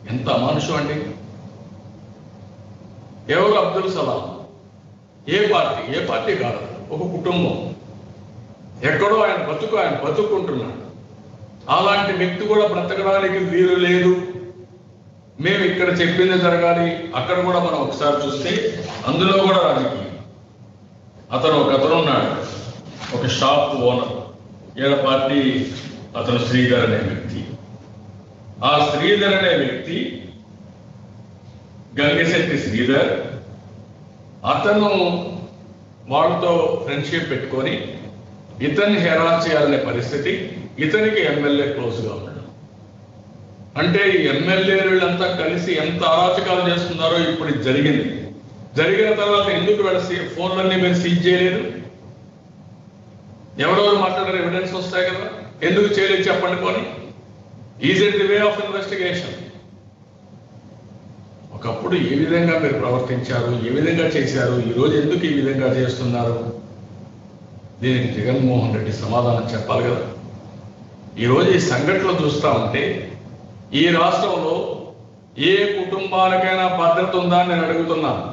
ఎంత అమానుషం అండి ఎవరు అబ్దుల్ సలాం ఏ పార్టీ ఏ పార్టీ కాదు ఒక కుటుంబం ఎక్కడో ఆయన బతుకు ఆయన బతుకుంటున్నాడు అలాంటి వ్యక్తి కూడా బ్రతకడానికి వీలు లేదు మేము ఇక్కడ చెప్పింది జరగాలి అక్కడ కూడా మనం ఒకసారి చూస్తే అందులో కూడా రాజకీయం అతను ఒక అతను ఉన్నాడు ఒక షాప్ ఓనర్ ఈయన పార్టీ అతను శ్రీధర్ అనే వ్యక్తి ఆ శ్రీధర్ అనే వ్యక్తి గంగశెట్టి శ్రీధర్ అతను వాళ్ళతో ఫ్రెండ్షిప్ పెట్టుకొని ఇతన్ని హెరాన్ చేయాలనే పరిస్థితి ఇతనికి ఎమ్మెల్యే క్లోజ్గా ఉన్నాడు అంటే ఈ ఎమ్మెల్యే వీళ్ళంతా కలిసి ఎంత అరాచకాలు చేస్తున్నారో ఇప్పుడు ఇది జరిగింది జరిగిన తర్వాత ఎందుకు వీళ్ళ సీ- ఫోన్లన్నీ మీరు సీజ్ చేయలేదు ఎవరెవరు మాట్లాడారు ఎవిడెన్స్ వస్తాయి కదా ఎందుకు చేయలేదు చెప్పండి కొని is it the way of investigation ఒకప్పుడు ఏ విధంగా మీరు ప్రవర్తించారు ఏ విధంగా చేశారు ఈ రోజు ఎందుకు ఈ విధంగా చేస్తున్నారు దీనికి జగన్మోహన్ రెడ్డి సమాధానం చెప్పాలి కదా ఈ రోజు ఈ సంఘటనలు చూస్తా ఉంటే ఈ రాష్ట్రంలో ఏ కుటుంబానికైనా భద్రత ఉందా అని నేను అడుగుతున్నాను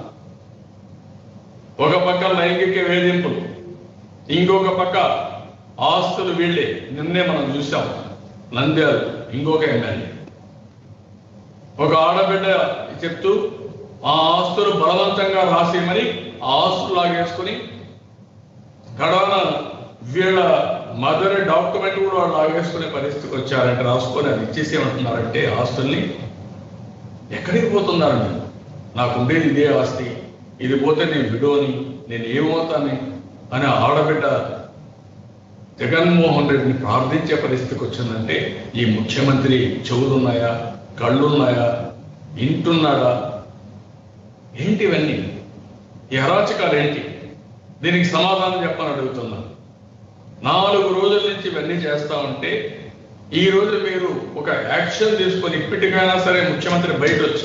ఒక పక్క లైంగిక వేధింపులు ఇంకొక పక్క ఆస్తులు వీళ్ళే నిన్నే మనం చూసాం నంద్యాలు ఇంకొక ఎమ్మెల్యే ఒక ఆడబిడ్డ చెప్తూ ఆ ఆస్తులు బలవంతంగా రాసేయమని ఆ ఆస్తులు లాగేసుకుని కడవన వీళ్ళ మదర్ డాక్యుమెంట్ కూడా వాళ్ళు లాగేసుకునే పరిస్థితికి వచ్చారంటే రాసుకొని అది ఇచ్చేసేమంటున్నారంటే ఆస్తుల్ని ఎక్కడికి పోతున్నారు మీరు నాకు ఉండేది ఇదే ఆస్తి ఇది పోతే నేను విడోని నేను ఏమవుతాను అని ఆడబిడ్డ జగన్మోహన్ రెడ్డిని ప్రార్థించే పరిస్థితికి వచ్చిందంటే ఈ ముఖ్యమంత్రి చెవులున్నాయా కళ్ళున్నాయా ఇంటున్నాడా ఏంటి ఇవన్నీ ఈ అరాచకాలు ఏంటి దీనికి సమాధానం చెప్పని అడుగుతున్నా నాలుగు రోజుల నుంచి ఇవన్నీ చేస్తా ఉంటే ఈ రోజు మీరు ఒక యాక్షన్ తీసుకొని ఇప్పటికైనా సరే ముఖ్యమంత్రి బయట వచ్చి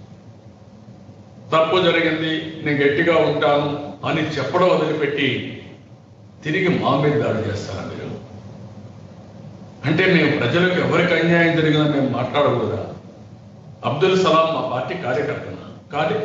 తప్పు జరిగింది నేను గట్టిగా ఉంటాను అని చెప్పడం వదిలిపెట్టి తిరిగి మా మీద దాడి చేస్తారా మీరు అంటే మేము ప్రజలకు ఎవరికి అన్యాయం జరిగినా మేము మాట్లాడకూడదా అబ్దుల్ సలాం మా పార్టీ కార్యకర్తనా కాదు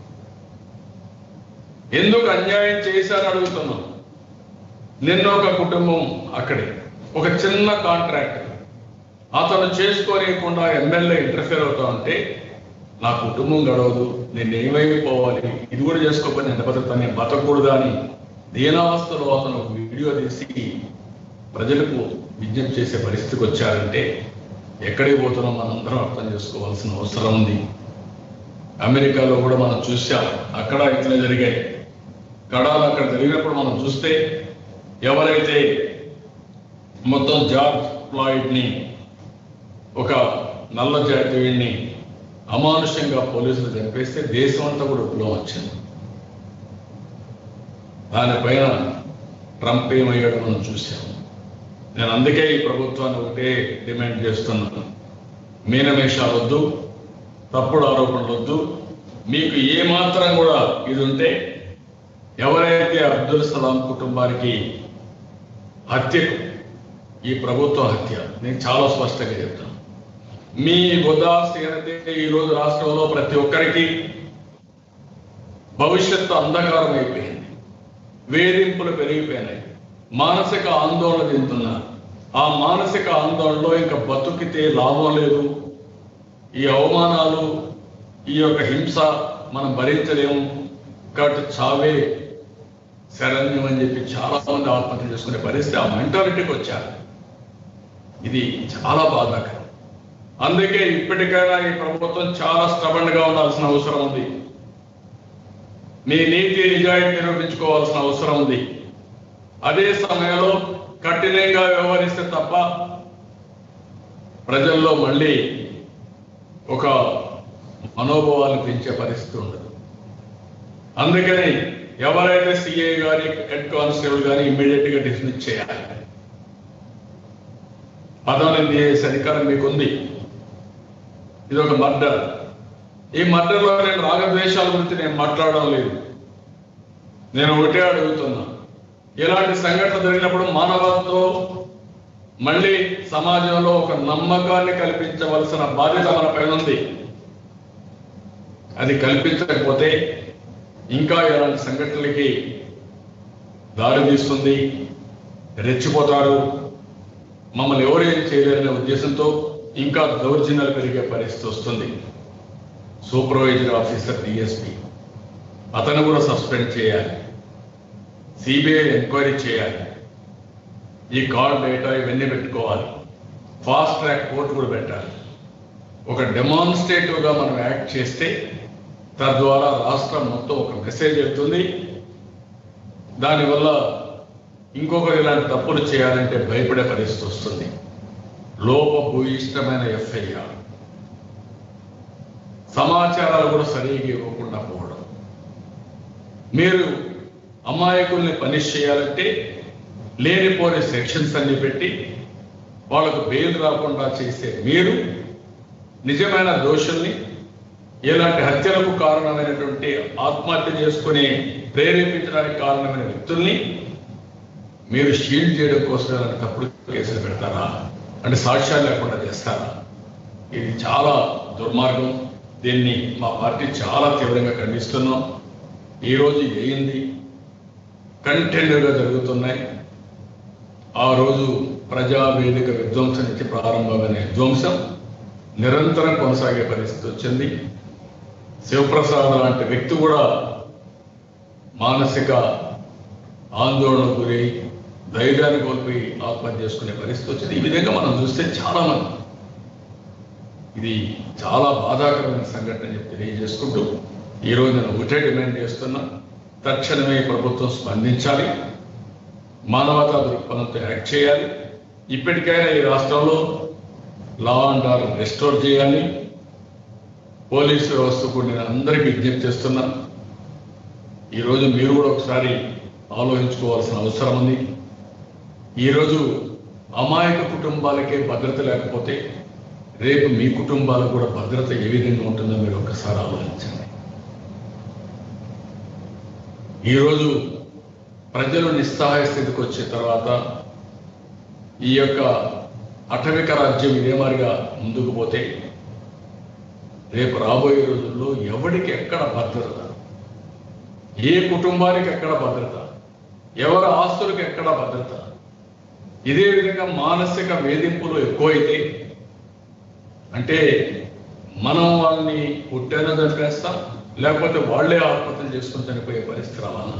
ఎందుకు అన్యాయం చేశారని అడుగుతున్నాం నిన్న ఒక కుటుంబం అక్కడే ఒక చిన్న కాంట్రాక్ట్ అతను చేసుకోలేకుండా ఎమ్మెల్యే ఇంటర్ఫేర్ అవుతా ఉంటే నా కుటుంబం గడవదు నేను ఏమైపోవాలి ఇది కూడా చేసుకోకపోతే ఎంత బతుకుతాను నేను బతకూడదా అని దీనావస్థలో అతను ఒక వీడియో తీసి ప్రజలకు విజ్ఞప్తి చేసే పరిస్థితికి వచ్చారంటే ఎక్కడికి పోతున్నాం మనందరం అర్థం చేసుకోవాల్సిన అవసరం ఉంది అమెరికాలో కూడా మనం చూసాం అక్కడ ఇట్లా జరిగాయి కడాలు అక్కడ జరిగినప్పుడు మనం చూస్తే ఎవరైతే మొత్తం జార్జ్ ఫ్లాయిడ్ ని ఒక నల్ల జాతీయుడిని అమానుషంగా పోలీసులు చంపేస్తే దేశం అంతా కూడా విప్లవం వచ్చింది దానిపైన ట్రంప్ ఏమయ్యాడో మనం చూసాం నేను అందుకే ఈ ప్రభుత్వాన్ని ఒకటే డిమాండ్ చేస్తున్నాను మీనమేషాలు వద్దు తప్పుడు ఆరోపణలు వద్దు మీకు ఏ మాత్రం కూడా ఇది ఉంటే ఎవరైతే అబ్దుల్ సలాం కుటుంబానికి హత్యకు ఈ ప్రభుత్వ హత్య నేను చాలా స్పష్టంగా చెప్తాను మీ ఉదాసీనతే ఈ రోజు రాష్ట్రంలో ప్రతి ఒక్కరికి భవిష్యత్తు అంధకారం అయిపోయింది వేధింపులు పెరిగిపోయినాయి మానసిక ఆందోళన చెందుతున్నారు ఆ మానసిక ఆందోళనలో ఇంకా బతుకితే లాభం లేదు ఈ అవమానాలు ఈ యొక్క హింస మనం భరించలేము కాబట్టి చావే శరణ్యం అని చెప్పి చాలా మంది ఆత్మహత్య చేసుకునే పరిస్థితి ఆ మెంటాలిటీకి వచ్చారు ఇది చాలా బాధాకరం అందుకే ఇప్పటికైనా ఈ ప్రభుత్వం చాలా స్టబండ్ గా ఉండాల్సిన అవసరం ఉంది మీ నీతి నిజాయితీ నిరూపించుకోవాల్సిన అవసరం ఉంది అదే సమయంలో కఠినంగా వ్యవహరిస్తే తప్ప ప్రజల్లో మళ్ళీ ఒక మనోభావాలు పెంచే పరిస్థితి ఉండదు అందుకని ఎవరైతే సిఐ గాని హెడ్ కానిస్టేబుల్ గాని ఇమ్మీడియట్ గా డిస్మిస్ చేయాలి పదవిని చేసే అధికారం మీకు ఉంది ఇది ఒక మర్డర్ ఈ మర్డర్లో నేను రాగద్వేషాల గురించి నేను మాట్లాడడం లేదు నేను ఒకటే అడుగుతున్నా ఇలాంటి సంఘటన జరిగినప్పుడు మానవత్వం మళ్ళీ సమాజంలో ఒక నమ్మకాన్ని కల్పించవలసిన బాధ్యత మన పైన ఉంది అది కల్పించకపోతే ఇంకా ఇలాంటి సంఘటనలకి దారి తీస్తుంది రెచ్చిపోతారు మమ్మల్ని ఎవరు ఏం చేయలేరనే ఉద్దేశంతో ఇంకా దౌర్జన్యాలు పెరిగే పరిస్థితి వస్తుంది సూపర్వైజర్ ఆఫీసర్ డిఎస్పి అతను కూడా సస్పెండ్ చేయాలి సిబిఐ ఎంక్వైరీ చేయాలి ఈ కాల్ డేటా ఇవన్నీ పెట్టుకోవాలి ఫాస్ట్ ట్రాక్ కోర్టు కూడా పెట్టాలి ఒక డెమాన్స్ట్రేటివ్ గా మనం యాక్ట్ చేస్తే తద్వారా రాష్ట్రం మొత్తం ఒక మెసేజ్ వెళ్తుంది దానివల్ల ఇంకొకరు ఇలాంటి తప్పులు చేయాలంటే భయపడే పరిస్థితి వస్తుంది లోపభూయిష్టమైన ఎఫ్ఐఆర్ సమాచారాలు కూడా సరిగ్గా ఇవ్వకుండా పోవడం మీరు అమాయకుల్ని పనిష్ చేయాలంటే లేనిపోని సెక్షన్స్ అన్ని పెట్టి వాళ్ళకు బెయిల్ రాకుండా చేసే మీరు నిజమైన దోషుల్ని ఇలాంటి హత్యలకు కారణమైనటువంటి ఆత్మహత్య చేసుకుని ప్రేరేపించడానికి కారణమైన వ్యక్తుల్ని మీరు షీల్డ్ చేయడం కోసం ఇలాంటి తప్పుడు కేసులు పెడతారా అంటే సాక్ష్యాలు లేకుండా చేస్తారా ఇది చాలా దుర్మార్గం దీన్ని మా పార్టీ చాలా తీవ్రంగా ఖండిస్తున్నాం ఈరోజు ఇది అయింది కంటిన్యూగా జరుగుతున్నాయి ఆ రోజు ప్రజావేదిక విధ్వంసం నుంచి ప్రారంభమైన విధ్వంసం నిరంతరం కొనసాగే పరిస్థితి వచ్చింది శివప్రసాద్ లాంటి వ్యక్తి కూడా మానసిక ఆందోళన గురి ధైర్యాన్ని కోల్పోయి ఆత్మహత్య చేసుకునే పరిస్థితి వచ్చింది ఈ విధంగా మనం చూస్తే చాలా మంది ఇది చాలా బాధాకరమైన సంఘటన అని చెప్పి తెలియజేసుకుంటూ ఈరోజు నేను ఒకటే డిమాండ్ చేస్తున్నా తక్షణమే ప్రభుత్వం స్పందించాలి మానవతా దృక్పథంతో యాక్ట్ చేయాలి ఇప్పటికైనా ఈ రాష్ట్రంలో లా అండ్ ఆర్డర్ రెస్టోర్ చేయాలి పోలీసు వ్యవస్థ కూడా నేను అందరికీ విజ్ఞప్తి చేస్తున్నాను ఈరోజు మీరు కూడా ఒకసారి ఆలోచించుకోవాల్సిన అవసరం ఉంది ఈరోజు అమాయక కుటుంబాలకే భద్రత లేకపోతే రేపు మీ కుటుంబాలకు కూడా భద్రత ఏ విధంగా ఉంటుందో మీరు ఒక్కసారి ఆలోచించండి ఈరోజు ప్రజలు నిస్సహాయ స్థితికి వచ్చిన తర్వాత ఈ యొక్క అటవిక రాజ్యం ఇదే మాదిరిగా ముందుకు పోతే రేపు రాబోయే రోజుల్లో ఎవడికి ఎక్కడ భద్రత ఏ కుటుంబానికి ఎక్కడ భద్రత ఎవరి ఆస్తులకు ఎక్కడ భద్రత ఇదే విధంగా మానసిక వేధింపులు ఎక్కువైతే అంటే మనం వాళ్ళని పుట్టానో చంపేస్తాం లేకపోతే వాళ్ళే ఆత్మహత్యలు చేసుకుని చనిపోయే పరిస్థితి రావాలా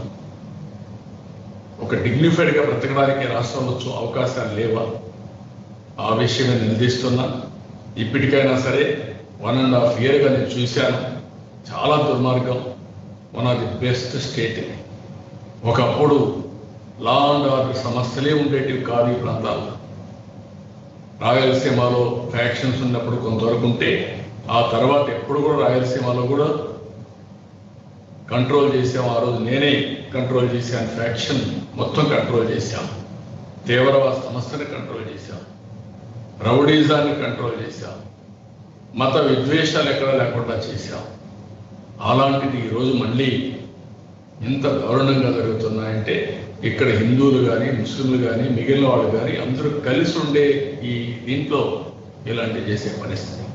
ఒక dignified గా బ్రతకడానికి రాష్ట్రంలో చూ- అవకాశాలు లేవా ఆ విషయమే నిలదీస్తున్నా ఇప్పటికైనా సరే వన్ అండ్ హాఫ్ ఇయర్గా నేను చూశాను చాలా దుర్మార్గం one of the best state ఇది ఒకప్పుడు లా అండ్ ఆర్డర్ సమస్యలే ఉండేటివి కాదు ఈ ప్రాంతాల్లో రాయలసీమలో ఫ్యాక్షన్స్ ఉన్నప్పుడు కొంతవరకు ఉంటే ఆ తర్వాత ఎప్పుడు కూడా రాయలసీమలో కూడా కంట్రోల్ చేసాం ఆ రోజు నేనే కంట్రోల్ చేశాను ఫ్యాక్షన్ మొత్తం కంట్రోల్ చేశాం తీవ్రవాద సమస్యని కంట్రోల్ చేశాం రౌడీజాన్ని కంట్రోల్ చేశాం మత విద్వేషాలు ఎక్కడ లేకుండా చేశాం అలాంటిది ఈరోజు మళ్ళీ ఇంత దారుణంగా జరుగుతున్నాయంటే ఇక్కడ హిందువులు కానీ ముస్లింలు కానీ మిగిలిన వాళ్ళు కానీ అందరూ కలిసి ఉండే ఈ దీంట్లో ఇలాంటివి చేసే పరిస్థితి